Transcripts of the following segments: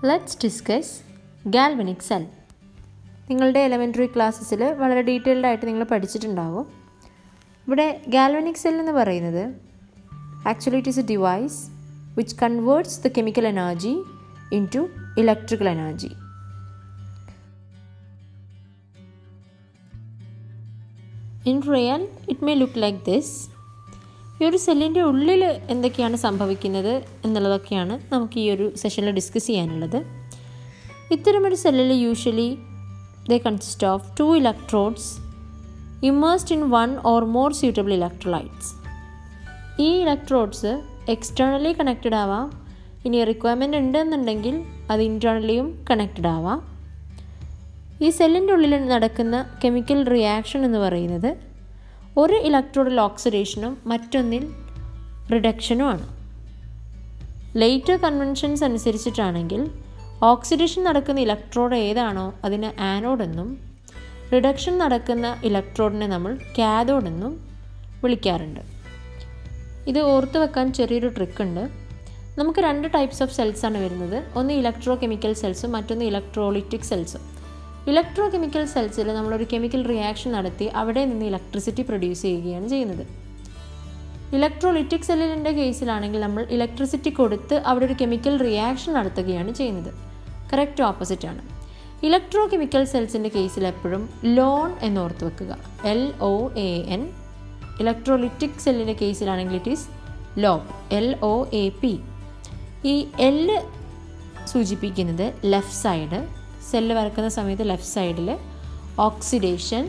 let's discuss galvanic cell നിങ്ങളുടെ elementary ക്ലാസ്സസിൽ വളരെ ഡീറ്റെയിൽഡ് ആയിട്ട് നിങ്ങൾ പഠിച്ചിട്ടുണ്ടാവും ഇവിടെ ഗാൽവനിക് സെൽ എന്ന് പറയുന്നത് actually it is a device which converts the chemical energy into electrical energy in real it may look like this ഈ ഒരു സെല്ലിൻ്റെ ഉള്ളിൽ എന്തൊക്കെയാണ് സംഭവിക്കുന്നത് എന്നുള്ളതൊക്കെയാണ് നമുക്ക് ഈ ഒരു സെഷനിൽ ഡിസ്കസ് ചെയ്യാനുള്ളത് ഇത്തരമൊരു സെല്ലിൽ usually they consist of two electrodes immersed in one or more suitable electrolytes ഈ ഇലക്ട്രോഡ്സ് എക്സ്റ്റേണലി കണക്റ്റഡ് ആവാം ഇനി റിക്വയർമെൻറ്റ് ഉണ്ടെന്നുണ്ടെങ്കിൽ അത് ഇൻറ്റേർണലിയും കണക്റ്റഡ് ആവാം ഈ സെല്ലിൻ്റെ ഉള്ളിൽ നടക്കുന്ന കെമിക്കൽ റിയാക്ഷൻ എന്ന് പറയുന്നത് ഒരു ഇലക്ട്രോഡിൽ ഓക്സിഡേഷനും മറ്റൊന്നിൽ റിഡക്ഷനുമാണ് ലേറ്റർ കൺവെൻഷൻസ് അനുസരിച്ചിട്ടാണെങ്കിൽ ഓക്സിഡേഷൻ നടക്കുന്ന ഇലക്ട്രോഡ് ഏതാണോ അതിനെ ആനോഡ് എന്നും റിഡക്ഷൻ നടക്കുന്ന ഇലക്ട്രോഡിനെ നമ്മൾ കാഥോഡ് എന്നും വിളിക്കാറുണ്ട് ഇത് ഓർത്ത് വെക്കാൻ ചെറിയൊരു ട്രിക്ക് ഉണ്ട് നമുക്ക് രണ്ട് ടൈപ്സ് ഓഫ് സെൽസ് ആണ് വരുന്നത് ഒന്ന് ഇലക്ട്രോ കെമിക്കൽ സെൽസും മറ്റൊന്ന് ഇലക്ട്രോളിറ്റിക് സെൽസും ഇലക്ട്രോ കെമിക്കൽ സെൽസിൽ നമ്മളൊരു കെമിക്കൽ റിയാക്ഷൻ നടത്തി അവിടെ നിന്ന് ഇലക്ട്രിസിറ്റി പ്രൊഡ്യൂസ് ചെയ്യുകയാണ് ചെയ്യുന്നത് ഇലക്ട്രോളിറ്റിക് സെല്ലിൻ്റെ കേസിലാണെങ്കിൽ നമ്മൾ ഇലക്ട്രിസിറ്റി കൊടുത്ത് അവിടെ ഒരു കെമിക്കൽ റിയാക്ഷൻ നടത്തുകയാണ് ചെയ്യുന്നത് കറക്റ്റ് ഓപ്പോസിറ്റ് ആണ് ഇലക്ട്രോ കെമിക്കൽ സെൽസിൻ്റെ കേസിൽ എപ്പോഴും ലോൺ എന്ന് ഓർത്ത് വെക്കുക L O A N electrolytic സെല്ലിൻ്റെ കേസിലാണെങ്കിൽ it is low L O A P ഈ എല്ല് സൂചിപ്പിക്കുന്നത് ലെഫ്റ്റ് സൈഡ് സെല്ല് വരക്കുന്ന സമയത്ത് ലെഫ്റ്റ് സൈഡിൽ oxidation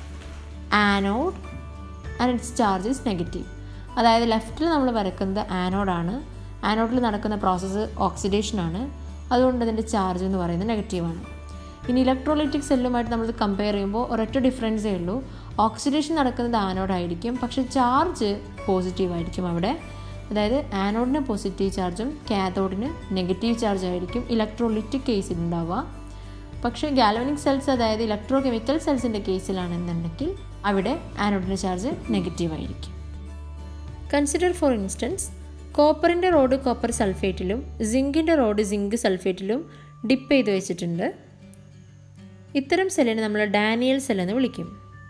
anode and its charge is negative അതായത് ലെഫ്റ്റിൽ നമ്മൾ വരക്കുന്നത് ആനോഡാണ് ആനോഡിൽ നടക്കുന്ന പ്രോസസ്സ് ഓക്സിഡേഷനാണ് അതുകൊണ്ട് അതിൻ്റെ ചാർജ് എന്ന് പറയുന്നത് നെഗറ്റീവാണ് ഇനി ഇലക്ട്രോലൈറ്റിക് സെല്ലുമായിട്ട് നമ്മൾ കമ്പയർ ചെയ്യുമ്പോൾ ഒരൊറ്റ ഡിഫറൻസേ ഉള്ളൂ ഓക്സിഡേഷൻ നടക്കുന്നത് ആനോഡായിരിക്കും പക്ഷെ ചാർജ് പോസിറ്റീവ് ആയിരിക്കും അവിടെ അതായത് ആനോഡിന് പോസിറ്റീവ് ചാർജും കാഥോഡിന് നെഗറ്റീവ് ചാർജ് ആയിരിക്കും ഇലക്ട്രോലിറ്റിക് കേസിൽ ഉണ്ടാവുക പക്ഷേ ഗാൽവനിക് സെൽസ് അതായത് ഇലക്ട്രോ കെമിക്കൽ സെൽസിൻ്റെ കേസിലാണെന്നുണ്ടെങ്കിൽ അവിടെ ആനോഡിൻ്റെ ചാർജ് നെഗറ്റീവ് ആയിരിക്കും കൺസിഡർ ഫോർ ഇൻസ്റ്റൻസ് കോപ്പറിൻ്റെ റോഡ് കോപ്പർ സൾഫേറ്റിലും സിങ്കിൻ്റെ റോഡ് സിങ്ക് സൾഫേറ്റിലും ഡിപ്പ് ചെയ്ത് വെച്ചിട്ടുണ്ട് ഇത്തരം സെല്ലിനെ നമ്മൾ ഡാനിയൽ സെൽ എന്ന് വിളിക്കും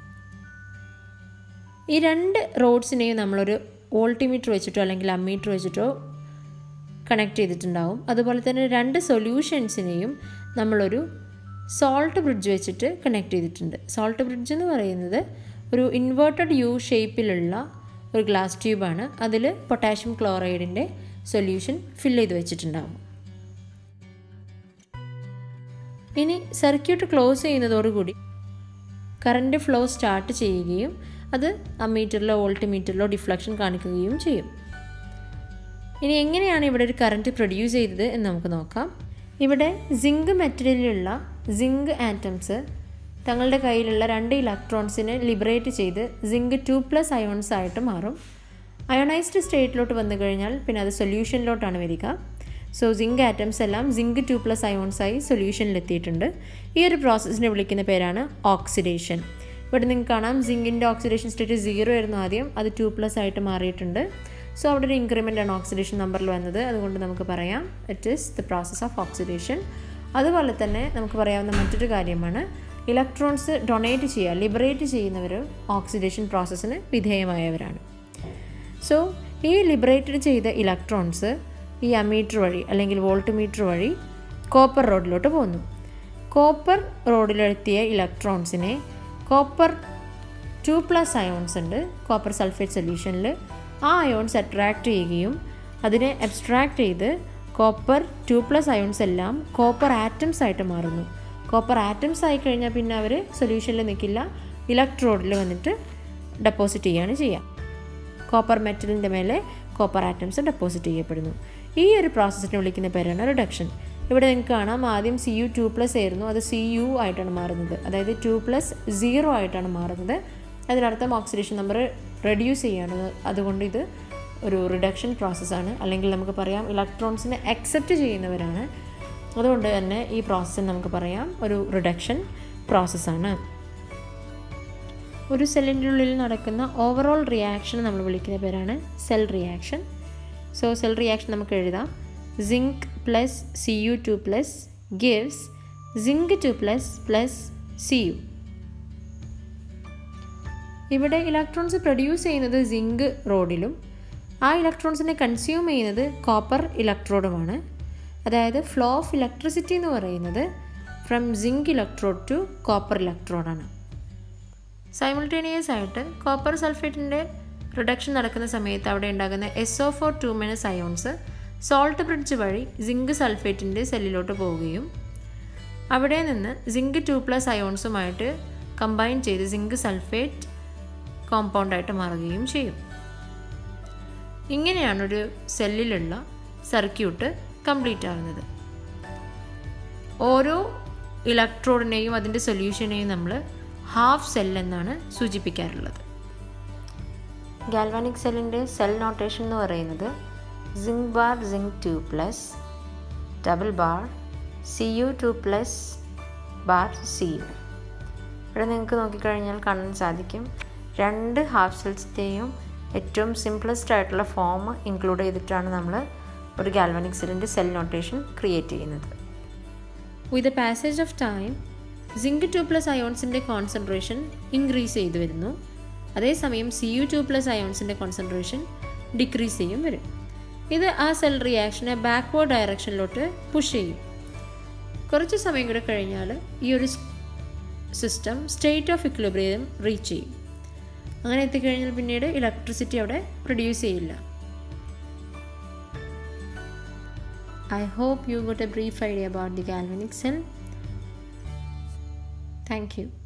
ഈ രണ്ട് റോഡ്സിനെയും നമ്മളൊരു വോൾട്ടിമീറ്റർ വെച്ചിട്ടോ അല്ലെങ്കിൽ അമ്മീറ്റർ വെച്ചിട്ടോ കണക്ട് ചെയ്തിട്ടുണ്ടാവും അതുപോലെ തന്നെ രണ്ട് സൊല്യൂഷൻസിനെയും നമ്മളൊരു സോൾട്ട് ബ്രിഡ്ജ് വെച്ചിട്ട് കണക്ട് ചെയ്തിട്ടുണ്ട് സോൾട്ട് ബ്രിഡ്ജ് എന്ന് പറയുന്നത് ഒരു ഇൻവേർട്ടഡ് യു ഷേപ്പിലുള്ള ഒരു ഗ്ലാസ് ട്യൂബാണ് അതിൽ പൊട്ടാഷ്യം ക്ലോറൈഡിൻ്റെ സൊല്യൂഷൻ ഫിൽ ചെയ്ത് വെച്ചിട്ടുണ്ടാവും ഇനി സർക്യൂട്ട് ക്ലോസ് ചെയ്യുന്നതോടുകൂടി കറണ്ട് ഫ്ലോ സ്റ്റാർട്ട് ചെയ്യുകയും അത് അമ്മീറ്ററിലോ വോൾട്ടിമീറ്ററിലോ ഡിഫ്ലക്ഷൻ കാണിക്കുകയും ചെയ്യും ഇനി എങ്ങനെയാണ് ഇവിടെ ഒരു കറണ്ട് പ്രൊഡ്യൂസ് ചെയ്തത് എന്ന് നമുക്ക് നോക്കാം ഇവിടെ സിങ്ക് മെറ്റീരിയലിലുള്ള സിങ്ക് ആറ്റംസ് തങ്ങളുടെ കയ്യിലുള്ള രണ്ട് ഇലക്ട്രോൺസിനെ ലിബറേറ്റ് ചെയ്ത് സിങ്ക് ടു പ്ലസ് അയോൺസ് ആയിട്ട് മാറും അയോണൈസ്ഡ് സ്റ്റേറ്റിലോട്ട് വന്നു കഴിഞ്ഞാൽ പിന്നെ അത് സൊല്യൂഷനിലോട്ടാണ് വരിക സോ സിങ്ക് ആറ്റംസ് എല്ലാം സിങ്ക് ടു പ്ലസ് അയോൺസായി സൊല്യൂഷനിലെത്തിയിട്ടുണ്ട് ഈ ഒരു പ്രോസസ്സിനെ വിളിക്കുന്ന പേരാണ് ഓക്സിഡേഷൻ ഇവിടെ നിങ്ങൾക്ക് കാണാം സിങ്കിൻ്റെ ഓക്സിഡേഷൻ സ്റ്റേറ്റ് സീറോ ആയിരുന്നു ആദ്യം അത് ടു പ്ലസ് ആയിട്ട് മാറിയിട്ടുണ്ട് സോ അവിടെ ഒരു ഇൻക്രിമെൻ്റ് ആണ് ഓക്സിഡേഷൻ നമ്പറിൽ വന്നത് അതുകൊണ്ട് നമുക്ക് പറയാം it is the process of oxidation അതുപോലെ തന്നെ നമുക്ക് പറയാവുന്ന മറ്റൊരു കാര്യമാണ് ഇലക്ട്രോൺസ് ഡൊണേറ്റ് ചെയ്യുക ലിബറേറ്റ് ചെയ്യുന്നവർ ഓക്സിഡേഷൻ പ്രോസസ്സിന് വിധേയമായവരാണ് സോ ഈ ലിബറേറ്റഡ് ചെയ്ത ഇലക്ട്രോൺസ് ഈ അമീറ്റർ വഴി അല്ലെങ്കിൽ വോൾട്ട്മീറ്റർ വഴി കോപ്പർ റോഡിലോട്ട് പോകുന്നു കോപ്പർ റോഡിലെത്തിയ ഇലക്ട്രോൺസിനെ കോപ്പർ ടു പ്ലസ് അയോൺസ് ഉണ്ട് കോപ്പർ സൾഫേറ്റ് സൊല്യൂഷനിൽ ആ അയോൺസ് അട്രാക്റ്റ് ചെയ്യുകയും അതിനെ അബ്സ്ട്രാക്റ്റ് ചെയ്ത് കോപ്പർ ടു പ്ലസ് അയോൺസ് എല്ലാം കോപ്പർ ആറ്റംസ് ആയിട്ട് മാറുന്നു കോപ്പർ ആറ്റംസ് ആയി കഴിഞ്ഞാൽ പിന്നെ അവർ സൊല്യൂഷനിൽ നിൽക്കില്ല ഇലക്ട്രോഡിൽ വന്നിട്ട് ഡെപ്പോസിറ്റ് ചെയ്യുകയാണ് ചെയ്യുക കോപ്പർ മെറ്റലിൻ്റെ മേലെ കോപ്പർ ആറ്റംസ് ഡെപ്പോസിറ്റ് ചെയ്യപ്പെടുന്നു ഈ ഒരു പ്രോസസ്സിനെ വിളിക്കുന്ന പേരാണ് റിഡക്ഷൻ ഇവിടെ നിങ്ങൾക്ക് കാണാം ആദ്യം സി യു ടു പ്ലസ് ആയിരുന്നു അത് സി യു ആയിട്ടാണ് മാറുന്നത് അതായത് ടു പ്ലസ് സീറോ ആയിട്ടാണ് മാറുന്നത് അതിനർത്ഥം ഓക്സിഡേഷൻ നമ്പർ റെഡ്യൂസ് ചെയ്യാണ് അതുകൊണ്ട് ഇത് ഒരു റിഡക്ഷൻ പ്രോസസ്സാണ് അല്ലെങ്കിൽ നമുക്ക് പറയാം ഇലക്ട്രോൺസിനെ അക്സെപ്റ്റ് ചെയ്യുന്നവരാണ് അതുകൊണ്ട് തന്നെ ഈ പ്രോസസ്സിന് നമുക്ക് പറയാം ഒരു റിഡക്ഷൻ പ്രോസസ്സാണ് ഒരു സെല്ലിൻ്റെ ഉള്ളിൽ നടക്കുന്ന ഓവറോൾ റിയാക്ഷൻ നമ്മൾ വിളിക്കുന്ന പേരാണ് cell reaction so cell reaction നമുക്ക് എഴുതാം zinc plus C U two plus gives zinc two plus plus C U ഇവിടെ ഇലക്ട്രോൺസ് പ്രൊഡ്യൂസ് ചെയ്യുന്നത് സിങ്ക് റോഡിലും ആ ഇലക്ട്രോൺസിനെ കൺസ്യൂം ചെയ്യുന്നത് കോപ്പർ ഇലക്ട്രോഡുമാണ് അതായത് ഫ്ലോ ഓഫ് ഇലക്ട്രിസിറ്റി എന്ന് പറയുന്നത് from zinc electrode to copper ഇലക്ട്രോഡാണ് സൈമിൾട്ടേനിയസ് ആയിട്ട് കോപ്പർ സൾഫേറ്റിൻ്റെ റിഡക്ഷൻ നടക്കുന്ന സമയത്ത് അവിടെ ഉണ്ടാകുന്ന S O four two minus ions salt bridge വഴി സിങ്ക് സൾഫേറ്റിൻ്റെ സെല്ലിലോട്ട് പോവുകയും അവിടെ നിന്ന് സിങ്ക് ടു പ്ലസ് അയോൺസുമായിട്ട് കമ്പൈൻ ചെയ്ത് സിങ്ക് സൾഫേറ്റ് കോമ്പൗണ്ടായിട്ട് മാറുകയും ചെയ്യും ഇങ്ങനെയാണ് ഒരു സെല്ലിലുള്ള സർക്യൂട്ട് കംപ്ലീറ്റ് ആകുന്നത് ഓരോ ഇലക്ട്രോഡിനെയും അതിൻ്റെ സൊല്യൂഷനെയും നമ്മൾ ഹാഫ് സെൽ എന്നാണ് സൂചിപ്പിക്കാറുള്ളത് ഗാൽവാനിക് സെല്ലിൻ്റെ സെൽ നോട്ടേഷൻ എന്ന് പറയുന്നത് zinc bar zinc two plus double bar C U two plus bar C U ഇവിടെ നിങ്ങൾക്ക് നോക്കിക്കഴിഞ്ഞാൽ കാണാൻ സാധിക്കും രണ്ട് ഹാഫ് സെൽസിൻ്റെയും ഏറ്റവും സിംപ്ലസ്റ്റ് ആയിട്ടുള്ള ഫോം ഇൻക്ലൂഡ് ചെയ്തിട്ടാണ് നമ്മൾ ഒരു ഗാൽവാനിക് സെല്ലിൻ്റെ സെൽ നോട്ടേഷൻ ക്രിയേറ്റ് ചെയ്യുന്നത് with the passage of time zinc two plus അയോൺസിൻ്റെ കോൺസെൻട്രേഷൻ ഇൻക്രീസ് ചെയ്തു വരുന്നു അതേസമയം സി യു ടു പ്ലസ് അയോൺസിൻ്റെ കോൺസെൻട്രേഷൻ ഡിക്രീസ് ചെയ്യും വരും ഇത് ആ സെൽ റിയാക്ഷനെ ബാക്ക്വേർഡ് ഡയറക്ഷനിലോട്ട് പുഷ് ചെയ്യും കുറച്ച് സമയം കൂടെ കഴിഞ്ഞാൽ ഈ ഒരു system state of equilibrium reach ചെയ്യും അങ്ങനെ എത്തിക്കഴിഞ്ഞാൽ പിന്നീട് ഇലക്ട്രിസിറ്റി അവിടെ പ്രൊഡ്യൂസ് ചെയ്യില്ല I hope you got a brief idea about the galvanic cell thank U